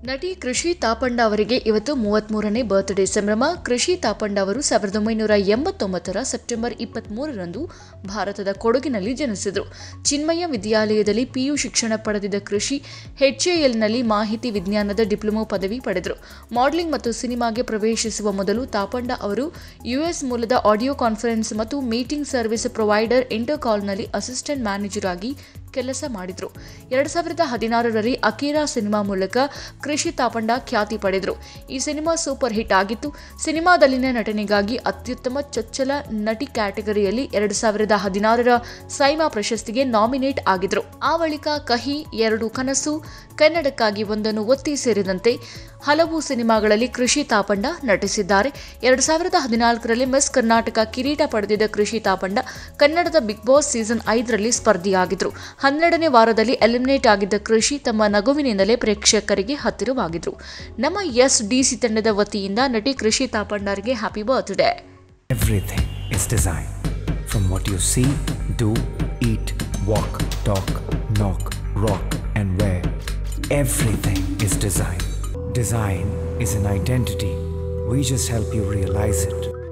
ನಟಿ ಕೃಷಿ ತಾಪಂಡ ಅವರಿಗೆ ಇವತ್ತು ಮೂವತ್ಮೂರನೇ ಬರ್ತ್ಡೇ ಸಂಭ್ರಮ ಕೃಷಿ ತಾಪಂಡ ಅವರು ಸಾವಿರದ ಒಂಬೈನೂರ ಎಂಬತ್ತೊಂಬತ್ತರ ಸೆಪ್ಟೆಂಬರ್ ಇಪ್ಪತ್ತ್ಮೂರರಂದು ಭಾರತದ ಕೊಡಗಿನಲ್ಲಿ ಜನಿಸಿದರು ಚಿನ್ಮಯ ವಿದ್ಯಾಲಯದಲ್ಲಿ ಪಿಯು ಶಿಕ್ಷಣ ಪಡೆದಿದ್ದ ಕೃಷಿ ಎಚ್ಎಎಲ್ನಲ್ಲಿ ಮಾಹಿತಿ ವಿಜ್ಞಾನದ ಡಿಪ್ಲೊಮೊ ಪದವಿ ಪಡೆದರು ಮಾಡೆಲಿಂಗ್ ಮತ್ತು ಸಿನಿಮಾಗೆ ಪ್ರವೇಶಿಸುವ ಮೊದಲು ತಾಪಂಡ ಅವರು ಯುಎಸ್ ಮೂಲದ ಆಡಿಯೋ ಕಾನ್ಫರೆನ್ಸ್ ಮತ್ತು ಮೀಟಿಂಗ್ ಸರ್ವಿಸ್ ಪ್ರೊವೈಡರ್ ಇಂಟರ್ಕಾಲ್ನಲ್ಲಿ ಅಸಿಸ್ಟೆಂಟ್ ಮ್ಯಾನೇಜರ್ ಆಗಿ ಕೆಲಸ ಮಾಡಿದರು ಎರಡು ಸಾವಿರದ ಹದಿನಾರರಲ್ಲಿ ಅಕೀರಾ ಸಿನಿಮಾ ಮೂಲಕ ಕೃಷಿ ತಾಪಂಡ ಖ್ಯಾತಿ ಪಡೆದರು ಈ ಸಿನಿಮಾ ಸೂಪರ್ ಹಿಟ್ ಆಗಿತ್ತು ಸಿನಿಮಾದಲ್ಲಿನ ನಟನೆಗಾಗಿ ಅತ್ಯುತ್ತಮ ಚೊಚ್ಚಲ ನಟಿ ಕ್ಯಾಟಗರಿಯಲ್ಲಿ ಎರಡು ಸಾವಿರದ ಹದಿನಾರರ ಸೈಮಾ ಪ್ರಶಸ್ತಿಗೆ ನಾಮಿನೇಟ್ ಆಗಿದ್ರು ಆ ಬಳಿಕ ಕಹಿ ಎರಡು ಕನಸು ಕನ್ನಡಕ್ಕಾಗಿ ಒಂದನ್ನು ಒತ್ತಿ ಸೇರಿದಂತೆ ಹಲವು ಸಿನಿಮಾಗಳಲ್ಲಿ ಕೃಷಿ ತಾಪಂಡ ನಟಿಸಿದ್ದಾರೆ ಎರಡು ಸಾವಿರದ ಹದಿನಾಲ್ಕರಲ್ಲಿ ಮಿಸ್ ಕರ್ನಾಟಕ ಕಿರೀಟ ಪಡೆದಿದ್ದ ಕೃಷಿ ತಾಪಂಡ ಕನ್ನಡದ ಬಿಗ್ ಬಾಸ್ ಸೀಸನ್ ಐದರಲ್ಲಿ ಸ್ಪರ್ಧಿಯಾಗಿದ್ರು ಹನ್ನೆರಡನೇ ವಾರದಲ್ಲಿ ಎಲಿಮಿನೇಟ್ ಆಗಿದ್ದ ಕೃಷಿ ತಮ್ಮ ನಗುವಿನಿಂದಲೇ ಪ್ರೇಕ್ಷಕರಿಗೆ ಹತ್ತಿರವಾಗಿದ್ರು ನಮ್ಮ ಎಸ್ ಡಿಸಿ ತಂಡದ ವತಿಯಿಂದ ನಟಿ ಕೃಷಿ ತಾಪಂಡರಿಗೆ happy birthday Everything is design. From what you see, do, eat, walk, talk, knock, rock, and wear. Everything is design. Design is an identity. We just help you realize it.